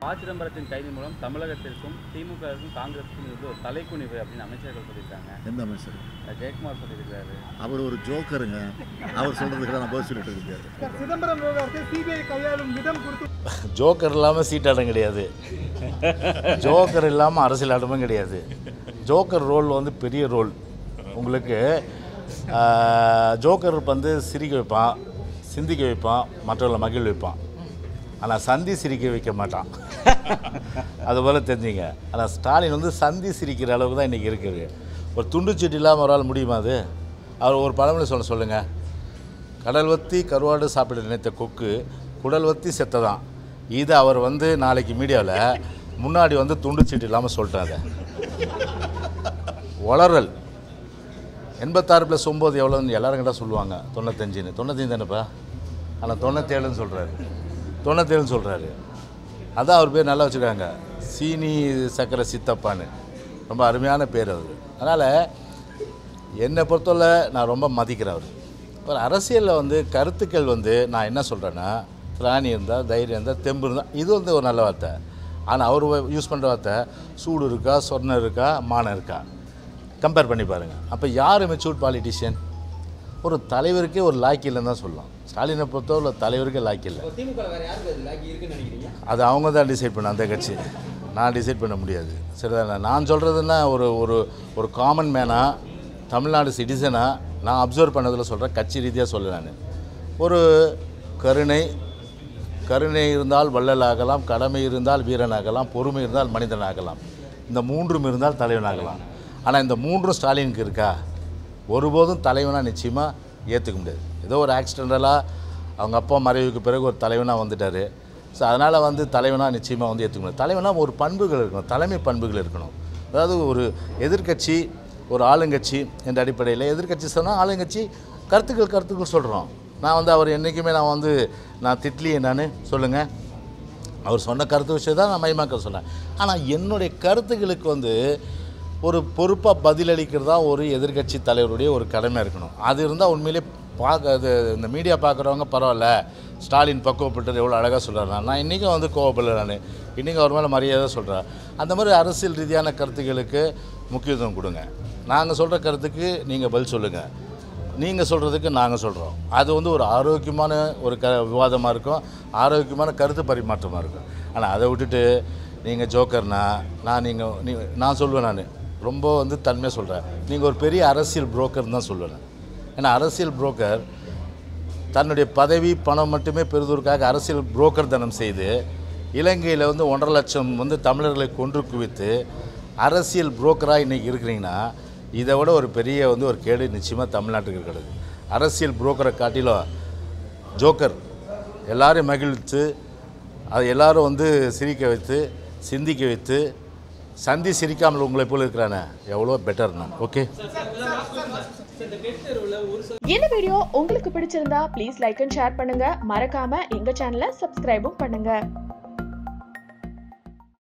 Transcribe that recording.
ப சிதம்பரத்தின் கைது மூலம் தமிழகத்திற்கும் திமுகவுக்கும் காங்கிரஸுக்கும் இது வந்து ஒரு தலைக்குனிவு அப்படின்னு அமைச்சர்கள் சொல்லியிருக்காங்க எந்த அமைச்சர் அஹ் ஜெயக்குமார் சொல்லியிருக்காரு அவர் ஒரு ஜோக்கருங்க அவர் சொல்கிறதுக்கு நான் பதில் சொல்லிட்டு இருக்காரு சார், சிதம்பரம் விவகாரத்தை சிபிஐ கையாளும் விதம் குறித்து ஜோக்கர் இல்லாமல் சீட்டாட்டம் கிடையாது ஜோக்கர் இல்லாமல் அரசியல் ஆட்டமும் கிடையாது ஜோக்கர் ரோல் வந்து பெரிய ரோல் உங்களுக்கு ஆஹ், ஜோக்கர் வந்து சிரிக்க வைப்பான் சிந்திக்க வைப்பான் மற்றவர்களை மகிழ் வைப்பான் ஆனால் சந்தி சிரிக்க வைக்க மாட்டான் அதுபோல் தெரிஞ்சுங்க ஆனால் ஸ்டாலின் வந்து சந்தி சிரிக்கிற அளவுக்கு தான் இன்றைக்கி இருக்குது ஒரு துண்டுச்சீட்டு இல்லாமல் ஒரு ஆள் முடியுமா அது அவர் ஒரு பழமொழி சொல்ல சொல்லுங்கள் கடல் வத்தி கருவாடு சாப்பிட நினைத்த கொக்கு குடல் வத்தி செத்ததான் இது அவர் வந்து நாளைக்கு மீடியாவில் முன்னாடி வந்து துண்டுச்சீட்டு இல்லாமல் சொல்லிட்டாங்க வளரல் எண்பத்தாறு ப்ளஸ் ஒம்பது எவ்வளோன்னு எல்லாரும் கிட்ட சொல்லுவாங்க தொண்ணூத்தஞ்சுன்னு தொண்ணூத்தஞ்சு தானேப்பா ஆனால் தொண்ணூத்தேழுன்னு சொல்கிறாரு தொண்ணூத்தேழுன்னு சொல்கிறாரு அதான் அவர் பேர் நல்லா வச்சுருக்காங்க சீனி சக்கரை சித்தப்பான்னு ரொம்ப அருமையான பேர் அவர் அதனால் என்னை பொறுத்தவரை நான் ரொம்ப மதிக்கிறேன் அவர் ஒரு அரசியலில் வந்து கருத்துக்கள் வந்து நான் என்ன சொல்கிறேன்னா திராணி இருந்தால் தைரியம் இருந்தால் தெம்பு இருந்தால் இது வந்து ஒரு நல்ல வார்த்தை ஆனால் அவர் யூஸ் பண்ணுற வார்த்தை சூடு இருக்கா சொர்ணம் இருக்கா மானம் இருக்கா கம்பேர் பண்ணி பாருங்கள் அப்போ யார் மெச்சூர்ட் பாலிட்டிஷியன் ஒரு தலைவருக்கே ஒரு லாக்கி இல்லைன்னு தான் சொல்லலாம் ஸ்டாலினை பொறுத்தவரை தலைவருக்கே லாக்கி இல்லை திமுக வேற யாருக்கு அது லாக்கி இருக்குன்னு நினைக்கிறீங்க அது அவங்க தான் டிசைட் பண்ண அந்த கட்சி நான் டிசைட் பண்ண முடியாது சரிதானே நான் சொல்கிறதுன்னா ஒரு ஒரு ஒரு காமன் மேனாக தமிழ்நாடு சிட்டிசனாக நான் அப்சர்வ் பண்ணதில் சொல்கிறேன் கட்சி ரீதியாக சொல்ல நான் ஒரு கருணை கருணை இருந்தால் வள்ளலாகலாம் கடமை இருந்தால் வீரனாகலாம் பொறுமை இருந்தால் மனிதனாகலாம் இந்த மூன்றும் இருந்தால் தலைவனாகலாம் ஆனால் இந்த மூன்றும் ஸ்டாலினுக்கு இருக்கா ஒருபோதும் தலைவனாக நிச்சயமாக ஏற்றுக்க முடியாது ஏதோ ஒரு ஆக்சிடென்டலாக அவங்க அப்பா மறைவுக்கு பிறகு ஒரு தலைவனாக வந்துட்டார் ஸோ அதனால் வந்து தலைவனாக நிச்சயமாக வந்து ஏற்றுக்க முடியாது தலைவனாக ஒரு பண்புகள் இருக்கணும் தலைமை பண்புகள் இருக்கணும் அதாவது ஒரு எதிர்க்கட்சி ஒரு ஆளுங்கட்சி என்ற அடிப்படையில் எதிர்க்கட்சி சொன்னால் ஆளுங்கட்சி கருத்துக்கள் கருத்துக்கள் சொல்கிறோம் நான் வந்து அவர் என்றைக்குமே நான் வந்து நான் திட்லியே நான் சொல்லுங்கள் அவர் சொன்ன கருத்து விஷயம் தான் நான் மைமாக்க சொன்னேன் ஆனால் என்னுடைய கருத்துக்களுக்கு வந்து ஒரு பொறுப்பாக பதிலளிக்கிறதா ஒரு எதிர்க்கட்சி தலைவருடைய ஒரு கடமை இருக்கணும் அது இருந்தால் உண்மையிலே பார்க்க அது இந்த மீடியா பார்க்குறவங்க பரவாயில்ல ஸ்டாலின் பக்குவப்பட்டது எவ்வளோ அழகாக சொல்கிறார் நான் இன்றைக்கும் வந்து கோவப்படல நான் இன்றைக்கும் அவர் மேலே மரியாதை சொல்கிறேன் அந்த மாதிரி அரசியல் ரீதியான கருத்துக்களுக்கு முக்கியத்துவம் கொடுங்க நாங்கள் சொல்கிற கருத்துக்கு நீங்கள் பதில் சொல்லுங்கள் நீங்கள் சொல்கிறதுக்கு நாங்கள் சொல்கிறோம் அது வந்து ஒரு ஆரோக்கியமான ஒரு க விவாதமாக இருக்கும் ஆரோக்கியமான கருத்து பரிமாற்றமாக இருக்கும் ஆனால் அதை விட்டுட்டு நீங்கள் ஜோக்கர்னா நான் நீங்கள் நீ நான் சொல்லுவேன் நான் ரொம்ப வந்து தன்மையாக சொல்கிறேன் நீங்கள் ஒரு பெரிய அரசியல் புரோக்கர்னு தான் சொல்லுவேன் நான். ஏன்னா அரசியல் புரோக்கர் தன்னுடைய பதவி பணம் மட்டுமே பெறுவதற்காக அரசியல் புரோக்கர் தனம் செய்து இலங்கையில் வந்து ஒன்றரை லட்சம் வந்து தமிழர்களை கொன்று குவித்து அரசியல் புரோக்கராக இன்றைக்கி இருக்கிறீங்கன்னா இதை விட ஒரு பெரிய வந்து ஒரு கேடு நிச்சயமாக தமிழ்நாட்டுக்கு இருக்கிறது அரசியல் புரோக்கரை காட்டிலும் ஜோக்கர் எல்லாரையும் மகிழ்வித்து அது எல்லாரும் வந்து சிரிக்க வைத்து சிந்திக்க வைத்து சந்தி சிரிக்காமல் உங்களை போல இருக்கிறானே எவ்வளோ பெட்டர் நான் ஓகே இந்த வீடியோ உங்களுக்கு பிடிச்சிருந்தா ப்ளீஸ் லைக் அண்ட் ஷேர் பண்ணுங்க மறக்காம எங்க சேனலை சப்ஸ்கிரைபும் பண்ணுங்க